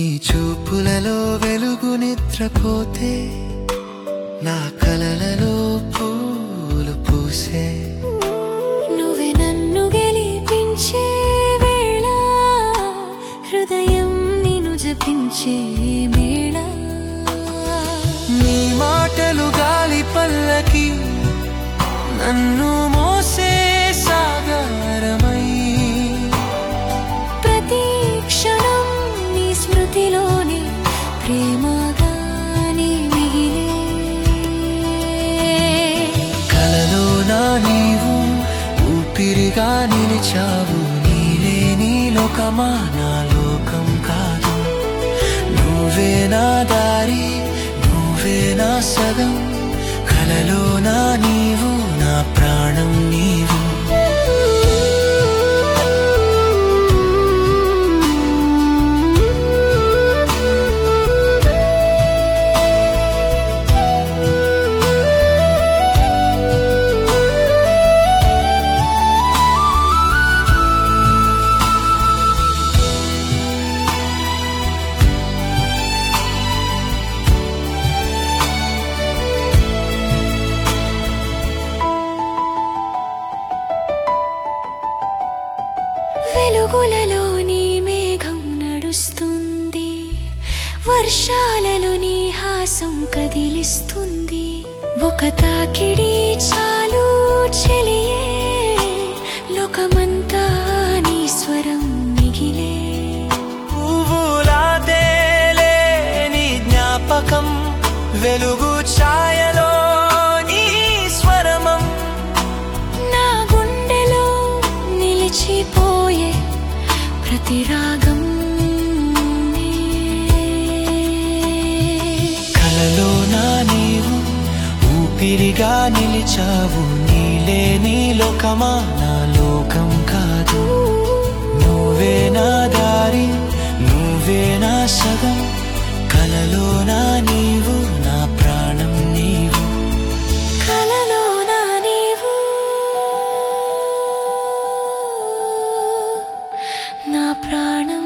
నీ చూపులలో వెలుగు నిద్రపోతే నా కలలలో పూలు పూసే నువ్వే నన్ను గెలిపించే వేళ హృదయం నిన్ను జపించే మేళ నీ మాటలు గాలి పల్లకి నన్ను మోసే సాగరమై ప్రతి క్షణం నీ స్మృతిలోని ప్రేమగా నీ మిగిలే కలలో నా నీవు ఊపిరిగా నిలిచావు నీలే నీ లోకమా నా లోకం కాదు నువ్వే నా దారి నువ్వే నా సగం కలలో నా నీవు నా ప్రాణం నీవు వెలుగులలో నీ మేఘం నడుస్తుంది వర్షాలలో నీ హాసం కదిలిస్తుంది ఒక తాకిడి చాలు చెలియే లోకమంతా నీ స్వరం మిగిలే పువ్వులా తేలే నీ జ్ఞాపకం వెలుగు ఛాయలో నీ స్వరమం నా గుండెలో నిలిచిపోయే ప్రతి రాగం నీ. కలలో నా నీవు ఊపిరిగా నిలిచావు నీలే నీ లోకమా నా లోకం కాదు నువ్వే నా దారి నువ్వే నా సగం కలలో నా నీవు నా ప్రాణం నీవు కలలో నా నీవు నా ప్రాణం